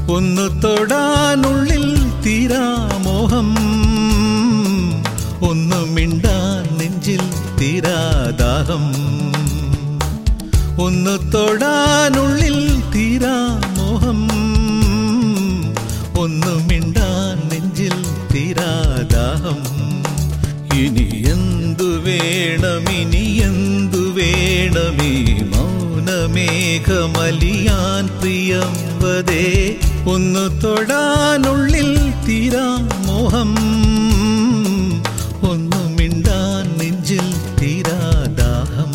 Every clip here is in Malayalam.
ഒന്ന് തൊടാനുള്ളിൽ തീരാമോഹം ഒന്ന് മിണ്ടാൻ നെഞ്ചിൽ തീരാദാഹം ഒന്ന് തൊടാനുള്ളിൽ തീരാമോഹം ഒന്ന് മിണ്ടാൻ നെഞ്ചിൽ തീരാദാഹം ഇനി എന്തു വേണം ഇനി എന്തു വേണമീ മൗനമേഘമലിയാൻ പ്രിയംവതേ ഒന്ന് തൊടാനുള്ളിൽ തീരാമോഹം ഒന്ന് മിണ്ടാൻ നെഞ്ചിൽ തീരാദാഹം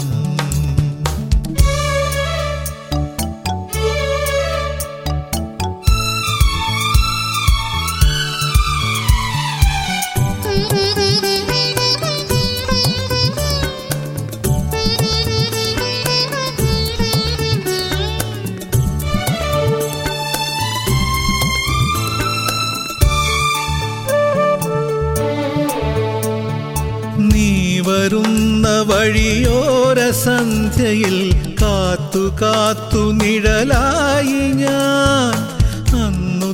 നീ വരുന്ന വഴിയോര സന്ധ്യയിൽ കാത്തു കാത്തു നിഴലായി ഞാൻ അന്നു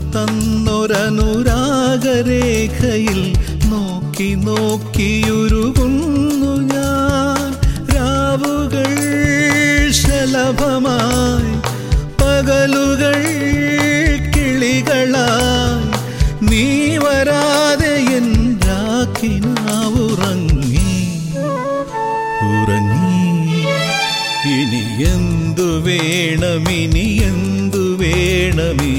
തന്നൊരനുരാഗരേഖയിൽ നോക്കി നോക്കിയുരുകുന്നു ഞാൻ രാവുകൾ ശലഭമായി പകലുകൾ കിളികളായി നീ വരാതെ എൻ രാക്കിനാവുറങ്ങി ഉറങ്ങി ഇനി എന്തു വേണം ഇനി എന്തു വേണമീ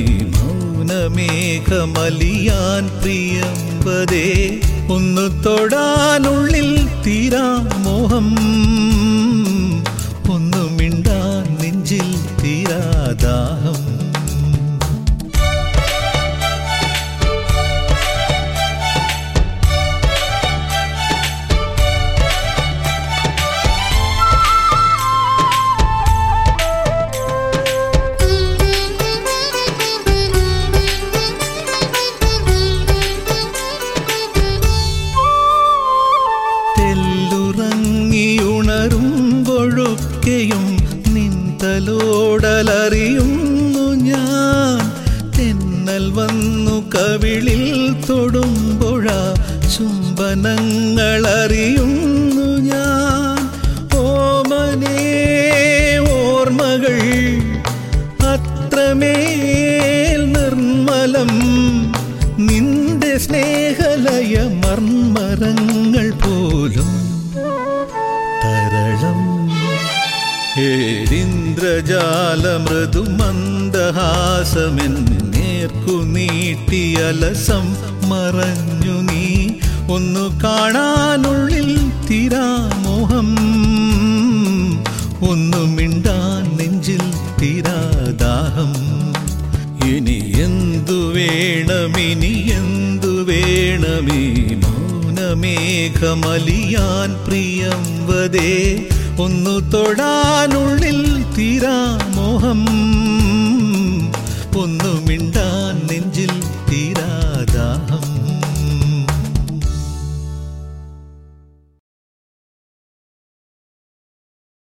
മൗനമേഘമലിയാൻ പ്രിയമ്പതേ ഒന്ന് തൊടാനുള്ളിൽ തീരാമോഹം ഒന്ന് മിണ്ടാൻ നെഞ്ചിൽ തീരാദാഹം തെല്ലുറങ്ങിയുണരുമ്പൊഴുക്കെയും നിന്തലോടലറിയുന്നു ഞാൻ തെന്നൽ വന്നു കവിളിൽ തൊടുമ്പുഴ ചുംബനങ്ങളറിയുന്നു ഞാൻ ഓമനേ ഓർമ്മകൾ അത്രമേൽ നിർമ്മലം നിന്റെ സ്നേഹലയ മർമ്മരങ്ങൾ പോലും തരളം ഏരിന്ദ്രജാല മൃദു മന്ദഹാസമെൻ നേർക്കു നീട്ടിയലസം മറഞ്ഞു നീ ഒന്നു കാണാനുള്ളിൽ തീരാമോഹം ഒന്നു മിണ്ടാൻ നെഞ്ചിൽ തീരാദാഹം ഇനി എന്തു വേണമിനി എന്തു വേണമീ മൗനമേഘമലിയാൻ പ്രിയംവതേ ഒന്നു തൊടാനുള്ളിൽ തീരാമോഹം ഒന്നു